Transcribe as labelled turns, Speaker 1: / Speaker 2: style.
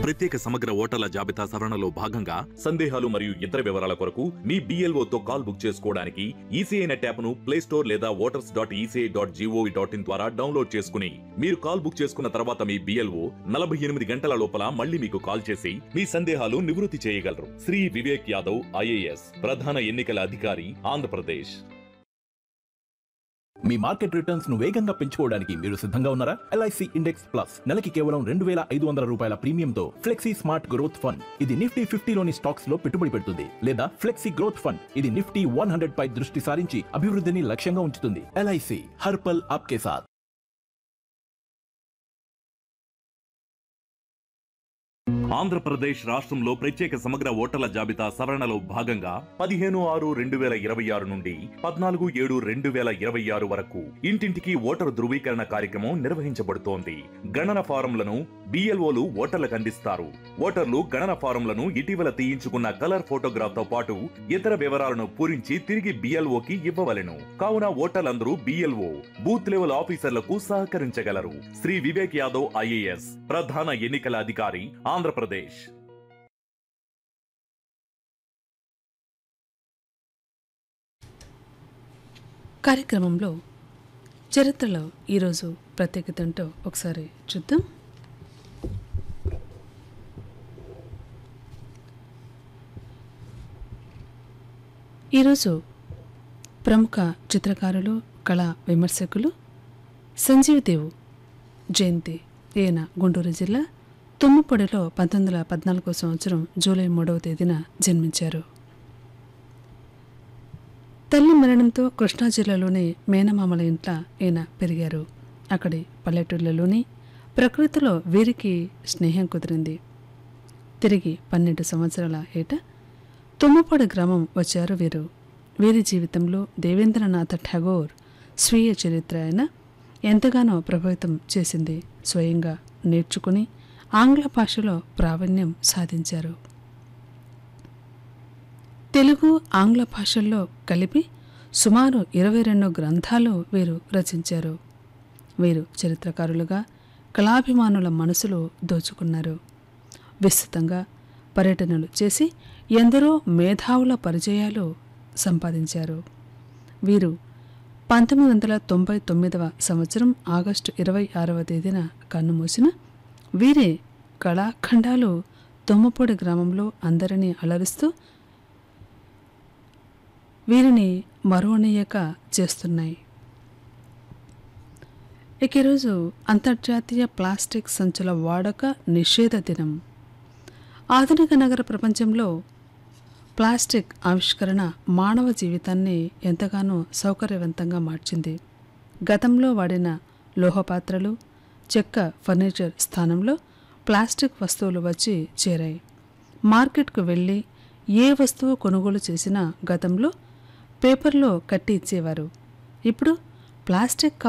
Speaker 1: ప్రత్యేక సమగ్ర ఓటర్ల జాబితా సవరణలో భాగంగా సందేహాలు మరియు ఇతర వివరాల కొరకు మీ BLO తో కాల్ బుక్ చేసుకోవడానికి ఈసీఐ నెట్ యాప్ను ప్లే స్టోర్ లేదా voters dot E C I dot G O V dot in ద్వారా డౌన్లోడ్ చేసుకుని మీరు కాల్ బుక్ చేసుకున్న తర్వాత మీ బిఎల్ఓ నలభై ఎనిమిది గంటల లోపల మళ్ళీ మీకు కాల్ చేసి మీ సందేహాలు నివృత్తి చేయగలరు శ్రీ వివేక్ యాదవ్ ఐఏఎస్ ప్రధాన ఎన్నికల అధికారి ఆంధ్రప్రదేశ్
Speaker 2: మీ మార్కెట్ రిటర్న్స్ ను వేగంగా పెంచుకోవడానికి మీరు సిద్ధంగా ఉన్నారా ఎల్ఐసి ఇండెక్స్ ప్లస్ నెలకి కేవలం రెండు వేల ఐదు వందల రూపాయల ప్రీమియంతో ఫ్లెక్సీ స్మార్ట్ గ్రోత్ ఫండ్ ఇది నిఫ్టీ ఫిఫ్టీలోని స్టాక్స్ లో పెట్టుబడి పెడుతుంది లేదా ఫ్లెక్సీ గ్రోత్ ఫండ్ ఇది నిఫ్టీ వన్ హండ్రెడ్ పై దృష్టి సారించి అభివృద్ధిని లక్ష్యంగా ఉంచుతుంది ఎల్ఐసి హర్పల్ ఆప్కే సాథ్
Speaker 1: ఆంధ్రప్రదేశ్ రాష్ట్రంలో ప్రత్యేక సమగ్ర ఓటర్ల జాబితా సవరణలో భాగంగా పదిహేను ఆరు రెండు వేల ఇరవై ఆరు నుండి పద్నాలుగు ఏడు రెండు వేల ఇరవై ఆరు వరకు ఇంటింటికి ఓటరు ధృవీకరణ కార్యక్రమం నిర్వహించబడుతోంది గణన ఫారంలను బిఎల్ఓలు ఓటర్లకు అందిస్తారు ఓటర్లు గణన ఫారంలను ఇటీవల తీయించుకున్న కలర్ ఫోటోగ్రాఫ్ తో పాటు ఇతర వివరాలను పూరించి తిరిగి బిఎల్ఓకి ఇవ్వవలెను కావున ఓటర్లందరూ బిఎల్ఓ బూత్ లెవెల్ ఆఫీసర్లకు సహకరించగలరు శ్రీ వివేక్ యాదవ్ ఐఏఎస్ ప్రధాన ఎన్నికల అధికారి ఆంధ్రప్రదేశ్
Speaker 3: కార్యక్రమంలో చరిత్రలో ఈరోజు ప్రత్యేకత ఏంటో ఒకసారి చూద్దాం ఈరోజు ప్రముఖ చిత్రకారులు కళా విమర్శకులు సంజీవ్ దేవ్ జయంతి ఈయన గుంటూరు జిల్లా తుమ్మపొడిలో పంతొమ్మిది వందల పద్నాలుగో సంవత్సరం జూలై మూడవ తేదీన జన్మించారు తల్లి మరణంతో కృష్ణా జిల్లాలోని మేనమామల ఇంట్ల ఈయన పెరిగారు అక్కడి పల్లెటూళ్ళలోని ప్రకృతిలో వీరికి స్నేహం కుదిరింది తిరిగి పన్నెండు సంవత్సరాల ఏట తుమ్మపాడు గ్రామం వచ్చారు వీరు వీరి జీవితంలో దేవేంద్రనాథ్ ఠాగోర్ స్వీయ చరిత్ర అయిన ఎంతగానో ప్రభావితం చేసింది స్వయంగా నేర్చుకుని ఆంగ్ల భాషలో ప్రావీణ్యం సాధించారు తెలుగు ఆంగ్ల భాషల్లో కలిపి సుమారు ఇరవై రెండు గ్రంథాలు వీరు రచించారు వీరు చరిత్రకారులుగా కళాభిమానుల మనసులో దోచుకున్నారు విస్తృతంగా పర్యటనలు చేసి ఎందరో మేధావుల పరిచయాలు సంపాదించారు వీరు పంతొమ్మిది వందల తొంభై తొమ్మిదవ సంవత్సరం ఆగస్టు ఇరవై ఆరవ తేదీన కన్నుమూసిన వీరి కళాఖండాలు తొమ్మపూడి గ్రామంలో అందరినీ అలరిస్తూ వీరిని మరువనీయక చేస్తున్నాయి ఇక ఈరోజు అంతర్జాతీయ ప్లాస్టిక్ సంచుల వాడక నిషేధ దినం ఆధునిక నగర ప్రపంచంలో ప్లాస్టిక్ ఆవిష్కరణ మానవ జీవితాన్ని ఎంతగానో సౌకర్యవంతంగా మార్చింది గతంలో వాడిన లోహపాత్రలు చెక్క ఫర్నిచర్ స్థానంలో ప్లాస్టిక్ వస్తువులు వచ్చి చేరాయి మార్కెట్కు వెళ్ళి ఏ వస్తువు కొనుగోలు చేసినా గతంలో పేపర్లో కట్టి ఇచ్చేవారు ఇప్పుడు ప్లాస్టిక్